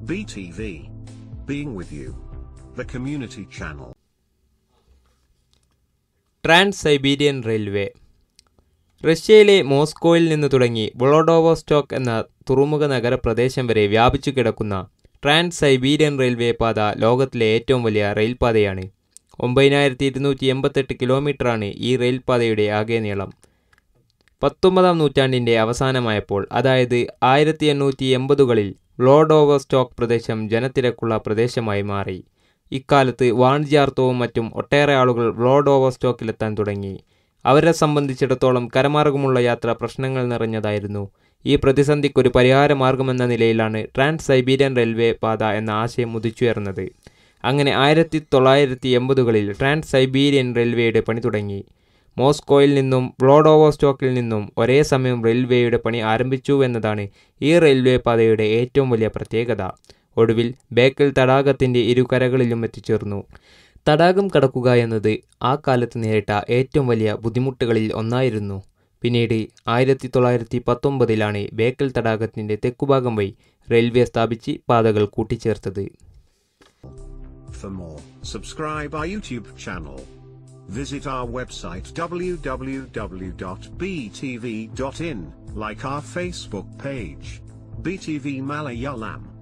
BTV. Being with you. The community channel. Trans Siberian railway റഷ്യയിലെ മോസ്കോയിൽ നിന്ന് തുടങ്ങി വ്ളോഡോവോസ്റ്റോക്ക് എന്ന തുറമുഖ നഗര പ്രദേശം വരെ വ്യാപിച്ചു കിടക്കുന്ന ട്രാൻസ് സൈബീരിയൻ റെയിൽവേ പാത ലോകത്തിലെ ഏറ്റവും വലിയ റെയിൽപാതയാണ് ഒമ്പതിനായിരത്തി ഇരുന്നൂറ്റി എൺപത്തെട്ട് കിലോമീറ്ററാണ് ഈ റെയിൽപാതയുടെ ആകെ നീളം പത്തൊമ്പതാം നൂറ്റാണ്ടിൻ്റെ അവസാനമായപ്പോൾ അതായത് ആയിരത്തി എണ്ണൂറ്റി എൺപതുകളിൽ വ്ളോഡോവോസ്റ്റോക്ക് പ്രദേശം ജനത്തിരക്കുള്ള പ്രദേശമായി മാറി ഇക്കാലത്ത് വാണിജ്യാർത്ഥവും മറ്റും ഒട്ടേറെ ആളുകൾ വ്ളോഡോവോസ്റ്റോക്കിലെത്താൻ തുടങ്ങി അവരെ സംബന്ധിച്ചിടത്തോളം കരമാർഗമുള്ള യാത്ര പ്രശ്നങ്ങൾ നിറഞ്ഞതായിരുന്നു ഈ പ്രതിസന്ധിക്ക് ഒരു പരിഹാര മാർഗമെന്ന നിലയിലാണ് ട്രാൻസ് സൈബീരിയൻ റെയിൽവേ പാത എന്ന ആശയം ഉദിച്ചുയർന്നത് അങ്ങനെ ആയിരത്തി തൊള്ളായിരത്തി എൺപതുകളിൽ ട്രാൻസ് സൈബീരിയൻ റെയിൽവേയുടെ പണി തുടങ്ങി മോസ്കോയിൽ നിന്നും വ്ളോഡോവോസ്റ്റോക്കിൽ നിന്നും ഒരേ സമയം റെയിൽവേയുടെ പണി ആരംഭിച്ചു എന്നതാണ് ഈ റെയിൽവേ പാതയുടെ ഏറ്റവും വലിയ പ്രത്യേകത ഒടുവിൽ ബേക്കൽ തടാകത്തിൻ്റെ ഇരുകരകളിലും എത്തിച്ചേർന്നു തടാകം കടക്കുക എന്നത് ആ കാലത്ത് നേരിട്ട ഏറ്റവും വലിയ ബുദ്ധിമുട്ടുകളിൽ ഒന്നായിരുന്നു പിന്നീട് ആയിരത്തി തൊള്ളായിരത്തി പത്തൊമ്പതിലാണ് ബേക്കൽ തടാകത്തിൻ്റെ തെക്കുഭാഗം വഴി റെയിൽവേ സ്ഥാപിച്ച് പാതകൾ കൂട്ടിച്ചേർത്തത് For more, subscribe our YouTube channel. Visit our website www.btv.in, like our Facebook page. BTV Malayalam.